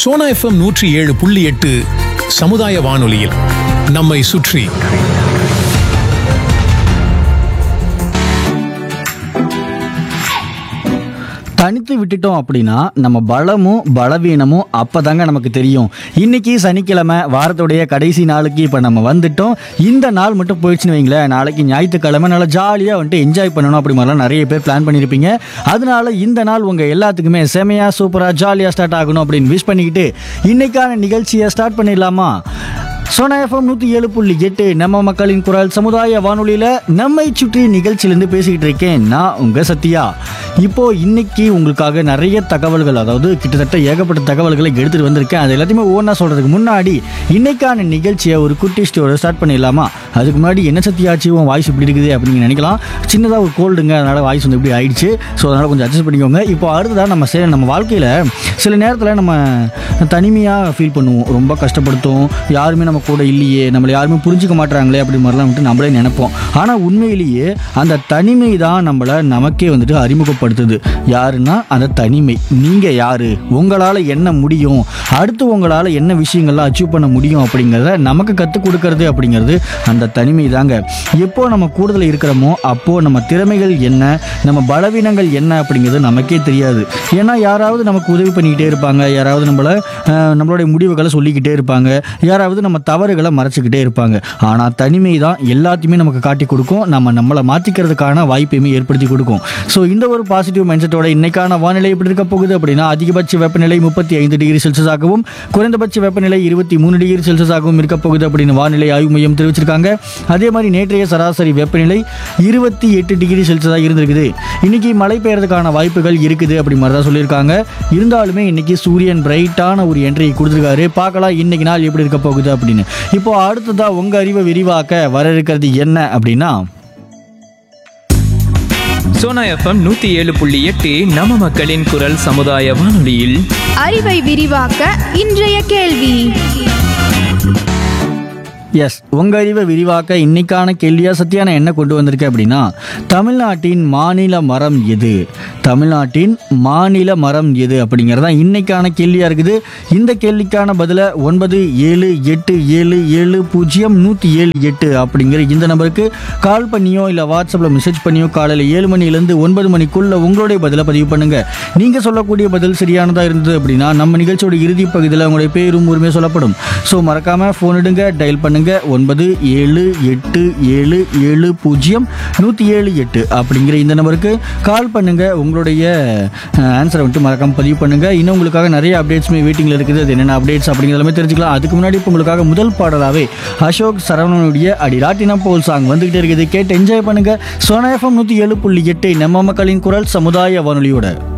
Sona FM நூற்றி ஏழு புள்ளி எட்டு சமுதாய வானொலியில் நம்மை சுற்றி தனித்து விட்டுட்டோம் அப்படின்னா நம்ம பலமும் பலவீனமும் அப்பதாங்க நமக்கு தெரியும் இன்னைக்கு சனிக்கிழமை வாரத்துடைய கடைசி நாளுக்கு இப்போ நம்ம வந்துட்டோம் இந்த நாள் மட்டும் போயிடுச்சுன்னு வைங்களேன் நாளைக்கு ஞாயிற்றுக்கிழமை நல்லா ஜாலியாக வந்துட்டு என்ஜாய் பண்ணணும் அப்படி மாதிரிலாம் நிறைய பேர் பிளான் பண்ணியிருப்பீங்க அதனால இந்த நாள் உங்கள் எல்லாத்துக்குமே செமையாக சூப்பராக ஜாலியாக ஸ்டார்ட் ஆகணும் அப்படின்னு விஷ் பண்ணிக்கிட்டு இன்னைக்கான நிகழ்ச்சியை ஸ்டார்ட் பண்ணிடலாமா சோனா எஃப்எம் நூற்றி ஏழு புள்ளி எட்டு நம்ம மக்களின் குரல் சமுதாய வானொலியில் நம்மை சுற்றி நிகழ்ச்சியிலேருந்து பேசிக்கிட்டு இருக்கேன் நான் உங்கள் சத்யா இப்போ இன்னைக்கு உங்களுக்காக நிறைய தகவல்கள் அதாவது கிட்டத்தட்ட ஏகப்பட்ட தகவல்களை எடுத்துகிட்டு வந்திருக்கேன் அது எல்லாத்தையுமே ஒவ்வொன்றா சொல்கிறதுக்கு முன்னாடி இன்னைக்கான நிகழ்ச்சியை ஒரு குட்டி ஸ்டோரை ஸ்டார்ட் பண்ணிடலாமா அதுக்கு முன்னாடி என்ன சத்தியாச்சு உன் வாய்ஸ் இப்படி இருக்குது அப்படின்னு நீங்க நினைக்கலாம் சின்னதாக ஒரு கோல்டுங்க அதனால் வாய்ஸ் வந்து இப்படி ஆயிடுச்சு ஸோ அதனால் கொஞ்சம் அட்ஜஸ்ட் பண்ணிக்கோங்க இப்போ அடுத்ததாக நம்ம சே நம்ம வாழ்க்கையில் சில நேரத்தில் நம்ம தனிமையாக ஃபீல் பண்ணுவோம் ரொம்ப கஷ்டப்படுத்தும் யாருமே நம்ம கூட இல்லையே நம்மளை யாருமே புரிஞ்சுக்க மாட்டாங்களே அப்படி மாதிரிலாம் வந்துட்டு நம்மளே நினைப்போம் ஆனால் உண்மையிலேயே அந்த தனிமை தான் நம்மளை நமக்கே வந்துட்டு அறிமுகப்படுத்துது யாருன்னா அந்த தனிமை நீங்கள் யார் உங்களால் என்ன முடியும் அடுத்து உங்களால் என்ன விஷயங்கள்லாம் அச்சீவ் பண்ண முடியும் அப்படிங்கிறத நமக்கு கற்றுக் கொடுக்கறது அப்படிங்கிறது அந்த தனிமை தாங்க எப்போ நம்ம கூடுதல் இருக்கிறோமோ அப்போ நம்ம திறமைகள் என்ன நம்ம பலவீனங்கள் என்ன அப்படிங்கிறது நமக்கே தெரியாது ஏன்னா யாராவது நமக்கு உதவி பண்ணிக்கிட்டே இருப்பாங்க யாராவது நம்மளை அஹ், நம்மளுடைய முடிவுகளை சொல்லிக்கிட்டே இருப்பாங்க யாராவது நம்ம தவறுகளை மறைச்சிக்கிட்டே இருப்பாங்க ஆனால் தனிமை தான் எல்லாத்தையுமே நமக்கு காட்டி கொடுக்கும் நம்ம நம்மளை மாற்றிக்கிறதுக்கான வாய்ப்பையுமே ஏற்படுத்தி கொடுக்கும் ஸோ இந்த ஒரு பாசிட்டிவ் மைண்ட் செட்டோட இன்னைக்கான வானிலை எப்படி இருக்க போகுது அப்படின்னா அதிகபட்ச வெப்பநிலை முப்பத்தி ஐந்து டிகிரி செல்சியஸாகவும் குறைந்தபட்ச வெப்பநிலை இருபத்தி மூணு டிகிரி செல்சியஸாகவும் இருக்க போகுது அப்படின்னு வானிலை ஆய்வு மையம் தெரிவிச்சிருக்காங்க அதே மாதிரி நேற்றைய சராசரி வெப்பநிலை இருபத்தி எட்டு டிகிரி செல்சியஸாக இருந்திருக்குது இன்னைக்கு மழை பெய்யறதுக்கான வாய்ப்புகள் இருக்குது அப்படி மாதிரி தான் சொல்லியிருக்காங்க இருந்தாலுமே இன்னைக்கு சூரியன் பிரைட்டான ஒரு என்ட்ரி கொடுத்துருக்காரு பார்க்கலாம் இன்னைக்கு நாள் எப்படி இருக்க போகுது அப்படின்னு இப்போ அடுத்ததா உங்க அறிவை விரிவாக்க வர இருக்கிறது என்ன அப்படின்னா சோனா எஃப்எம் நூத்தி ஏழு புள்ளி எட்டு நம்ம மக்களின் குரல் சமுதாய வானொலியில் அறிவை விரிவாக்க இன்றைய கேள்வி எஸ் உங்க அறிவை விரிவாக்க இன்னைக்கான கேள்வியா சத்யா நான் என்ன கொண்டு வந்திருக்கேன் அப்படின்னா தமிழ்நாட்டின் மாநில மரம் எது தமிழ்நாட்டின் மாநில மரம் எது அப்படிங்கிறது தான் இன்னைக்கான கேள்வியா இருக்குது இந்த கேள்விக்கான பதிலை ஒன்பது ஏழு எட்டு ஏழு ஏழு பூஜ்ஜியம் நூற்றி ஏழு எட்டு அப்படிங்கிற இந்த நம்பருக்கு கால் பண்ணியோ இல்லை வாட்ஸ்அப்பில் மெசேஜ் பண்ணியோ காலையில் ஏழு மணிலேருந்து ஒன்பது மணிக்குள்ள உங்களுடைய பதிலை பதிவு பண்ணுங்க நீங்க சொல்லக்கூடிய பதில் சரியானதா இருந்தது அப்படின்னா நம்ம நிகழ்ச்சியோட இறுதி பகுதியில் உங்களுடைய பேரும் உரிமையும் சொல்லப்படும் ஸோ மறக்காம ஃபோன் எடுங்க டயல் பண்ணுங்க ஒன்பது ஏழு எட்டு ஏழு ஏழு பூஜ்ஜியம் நூற்றி ஏழு எட்டு அப்படிங்கிற இந்த நம்பருக்கு கால் பண்ணுங்க உங்களுடைய ஆன்சரை வந்துட்டு மறக்காம பதிவு பண்ணுங்க இன்னும் உங்களுக்காக நிறைய அப்டேட்ஸுமே வெயிட்டிங்கில் இருக்குது அது என்னென்ன அப்டேட்ஸ் அப்படிங்கிற எல்லாமே தெரிஞ்சுக்கலாம் அதுக்கு முன்னாடி இப்போ உங்களுக்காக முதல் பாடலாவே அசோக் சரவணனுடைய அடிராட்டினா போல் சாங் வந்துகிட்டே இருக்குது கேட்டு என்ஜாய் பண்ணுங்க சோனா எஃப்எம் நூற்றி ஏழு புள்ளி எட்டு நம்ம மக்களின் குரல் சமுதாய வானொலியோட